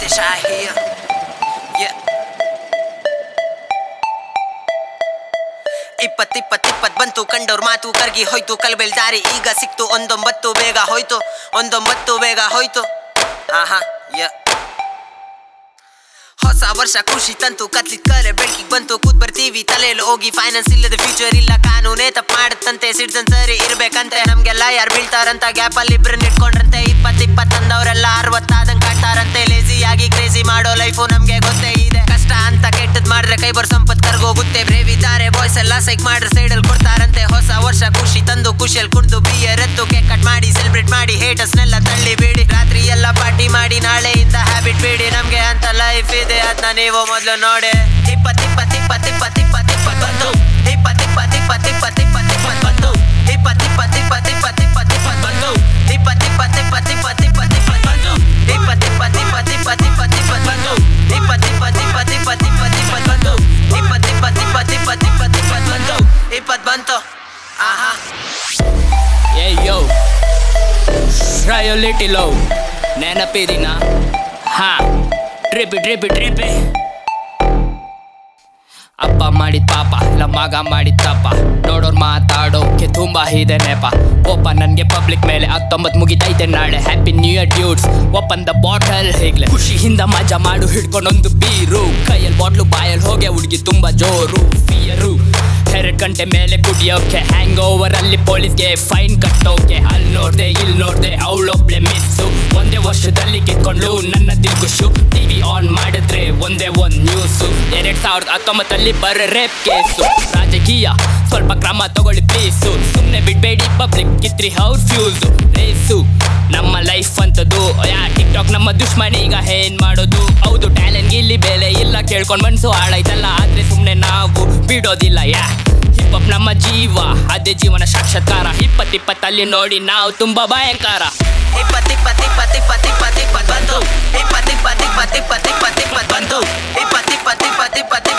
British out here. Yeah. ಇಪ್ಪತ್ ಇಪ್ಪತ್ ಇಪ್ಪತ್ ಬಂತು ಕಂಡವ್ರ ಮಾತು ಕರ್ಗಿ ಹೋಯ್ತು ಕಲ್ಬೆಲ್ ದಾರಿ ಈಗ ಸಿಕ್ತು ಒಂದೊಂಬತ್ತು ಬೇಗ ಹೋಯ್ತು ಒಂದೊಂಬತ್ತು ಬೇಗ ಹೋಯ್ತು ಆಹಾ ಯ ಹೊಸ ವರ್ಷ ಖುಷಿ ತಂತು ಕತ್ಲಿದ್ ಕಲೆ ಬೆಳಕಿಗೆ ಬಂತು ಕೂತ್ ಬರ್ತೀವಿ ತಲೆಯಲ್ಲಿ ಹೋಗಿ ಫೈನಾನ್ಸ್ ಇಲ್ಲದ ಫ್ಯೂಚರ್ ಇಲ್ಲ ಕಾನೂನೇ ತಪ್ಪು ಮಾಡುತ್ತಂತೆ ಸಿಟಿಸನ್ ಸರಿ ಇರ್ಬೇಕಂತೆ ನಮ್ಗೆಲ್ಲ ಯಾರು ಬೀಳ್ತಾರಂತ ಗ್ಯಾಪ್ ಅಲ್ಲಿ ಇಬ್ರನ್ನ ಇಟ್ಕೊಂಡ್ರಂತೆ ಇಪ್ಪತ್ ಇಪ್ಪತ್ ಅಂದವರೆಲ್ಲ ಅರವತ್ತಾದಂಗ್ ಕಾಡ್ತಾರಂತೆ ಲೇಸಿಯಾಗಿ ಕ್ರೇಜಿ ಮಾಡೋ ಲೈಫು ನಮ್ಗೆ ಗೊತ್ತೇ ಇದೆ ಕಷ್ಟ ಅಂತ ಕೆಟ್ಟದ್ ಮಾಡಿದ್ರೆ ಕೈ ಬರ್ ಸಂಪತ್ ಕರ್ಗೋಗುತ್ತೆ ಬ್ರೇವಿದ್ದಾರೆ ಬಾಯ್ಸ್ ಎಲ್ಲ ಸೈಕ್ ಮಾಡ್ರೆ ಸೈಡಲ್ಲಿ ಕೊಡ್ತಾರಂತೆ ಹೊಸ ವರ್ಷ ಖುಷಿ ತಂದು ಖುಷಿಯಲ್ಲಿ ಕುಂದು ಬಿಯರ್ ಎತ್ತು ಕೇಕ್ ಕಟ್ ಮಾಡಿ ಸೆಲೆಬ್ರೇಟ್ ಮಾಡಿ ಹೇಟರ್ಸ್ನೆಲ್ಲ ತಳ್ಳಿ ಬೇಡಿ ರಾತ್ರಿ ಎಲ್ಲ ಪಾರ್ಟಿ ಮಾಡಿ ನಾಳೆಯಿಂದ ಹ್ಯಾಬಿಟ್ ಬೇಡಿ ನಮ್ಗೆ ಅಂತ ಲೈಫ್ ಇದೆ ಅದನ್ನ ನೀವು ಮೊದಲು ನೋಡಿ ಇಪ್ಪತ್ ಇಪ್ಪತ್ ಇಪ್ಪತ್ ಇಪ್ಪತ್ ಇಪ್ಪತ್ ಇಪ್ಪತ್ ಬಂತು ಇಪ್ಪತ್ ಇಪ್ಪತ್ ಇಪ್ಪತ್ ಇಪ್ಪತ್ ಇಪ್ಪತ್ ಇಪ್ಪತ್ ಬಂತು ಇಪ್ಪತ್ ಇಪ್ಪತ್ ಇಪ್ಪತ್ ಇಪ್ಪತ್ ಇಪ್ಪತ್ ಇಪ್ಪತ್ ಬಂತು ಇಪ್ಪತ್ ಇಪ್ಪತ್ ಇಪ್ಪತ್ ಇಪ್ಪತ್ ಇಪ್ಪತ್ ಇಪ್ಪತ್ ಬಂತು ಇಪ್ಪತ್ ಇಪ್ಪತ್ ಇಪ್ಪತ್ ಇಪ್ಪತ್ ಇಪ್ಪತ್ ಇಪ್ಪತ್ ಬಂತು ಇಪ್ಪತ್ ಇಪ್ಪತ್ ಇಪ್ಪತ್ ಇಪ್ಪತ್ ಇಪ್ಪತ್ ಇಪ್ಪತ್ ಬಂತು ಇಪ್ಪತ್ ಇಪ್ಪತ್ ಇಪ್ಪತ್ ಇಪ್ಪತ್ ಇಪ್ಪತ್ ಇಪ್ಪತ್ ಬಂತು ಇಪ್ಪತ್ ಬಂತು ಆಹಾ Hey yo, try a little low. ನೆನಪಿದಿನ ಹಾ ಟ್ರಿಪಿ ಟ್ರಿಪಿ ಟ್ರಿಪಿ ಅಪ್ಪ ಮಾಡಿದ ಪಾಪ ಇಲ್ಲ ಮಗ ಮಾಡಿದ ತಪ್ಪ ನೋಡೋರ್ ಮಾತಾಡೋಕೆ ತುಂಬಾ ಇದೆ ನೆಪ ಒಪ್ಪ ನನ್ಗೆ ಪಬ್ಲಿಕ್ ಮೇಲೆ ಹತ್ತೊಂಬತ್ ಮುಗಿತೈತೆ ನಾಳೆ happy new year dudes open the bottle ಹೇಗ್ಲೆ ಖುಷಿಯಿಂದ ಮಜಾ ಮಾಡು ಹಿಡ್ಕೊಂಡೊಂದು ಬೀರು ಕೈಯಲ್ಲಿ ಬಾಟ್ಲು ಬಾಯಲ್ಲಿ ಹೋಗಿ ಹುಡುಗಿ ತುಂಬಾ ಜೋರು ಫಿಯರು ಎರಡು ಗಂಟೆ ಮೇಲೆ ಕುಡಿಯೋಕೆ ಹ್ಯಾಂಗ್ ಓವರ್ ಅಲ್ಲಿ ಪೊಲೀಸ್ಗೆ ಫೈನ್ ಕಟ್ಟೋಕೆ ಅಲ್ಲಿ ನೋಡ್ದೆ ಇಲ್ಲಿ ನೋಡ್ದೆ ಅವಳೊಬ್ಳೆ ಮಿಸ್ಸು ಒಂದೇ ವರ್ಷದಲ್ಲಿ ಕಿತ್ಕೊಂಡು ನನ್ನ ದಿಲ್ಗುಷು ಟಿವಿ ಆನ್ ಮಾಡಿದ್ರೆ ಒಂದೇ ಒಂದ್ ನ್ಯೂಸು ಎರಡ್ ಸಾವಿರದ ಹತ್ತೊಂಬತ್ತಲ್ಲಿ ಬರ ರೇಪ್ ಕೇಸು ರಾಜಕೀಯ ಸ್ವಲ್ಪ ಕ್ರಮ ತಗೊಳ್ಳಿ ಪ್ಲೀಸು ಸುಮ್ಮನೆ ಬಿಡ್ಬೇಡಿ ಪಬ್ಲಿಕ್ ಕಿತ್ರಿ ಅವ್ರ ಫ್ಯೂಸು ರೇಸು ನಮ್ಮ ಲೈಫ್ ಅಂತದು ಯಾ ಟಿಕ್ ಟಾಕ್ ನಮ್ಮ ದುಶ್ಮನ್ ಈಗ ಏನ್ ಮಾಡೋದು ಹೌದು ಟ್ಯಾಲೆಂಟ್ ಇಲ್ಲಿ ಬೆಲೆ ಇಲ್ಲ ಕೇಳ್ಕೊಂಡ್ ಮನ್ಸು ಹಾಳಾಯ್ತಲ್ಲ ಆದ್ರೆ ಸುಮ್ನೆ ನಾವು ಬಿಡೋದಿಲ್ಲ ಯಾ ಹಿಪ್ ಹಾಪ್ ನಮ್ಮ ಜೀವ ಅದೇ ಜೀವನ ಸಾಕ್ಷಾತ್ಕಾರ ಇಪ್ಪತ್ ಇಪ್ಪತ್ತಲ್ಲಿ ನೋಡಿ ನಾವು ತುಂಬಾ ಭಯಂಕರ ಇಪ್ಪತ್ ಇಪ್ಪತ್ ಇಪ್ಪತ್ ಇಪ್ಪತ್ ಇಪ್ಪತ್ ಇಪ್ಪತ್ ಬಂತು ಇಪ್ಪತ್ ಇಪ್ಪತ್ ಇಪ್ಪತ್ ಇಪ್ಪತ್ ಇಪ್ಪತ್ ಇಪ್ಪತ್ ಬಂತು ಇಪ್ಪತ್ ಇಪ್ಪತ್ ಇಪ್ಪತ್ ಇಪ್ಪತ್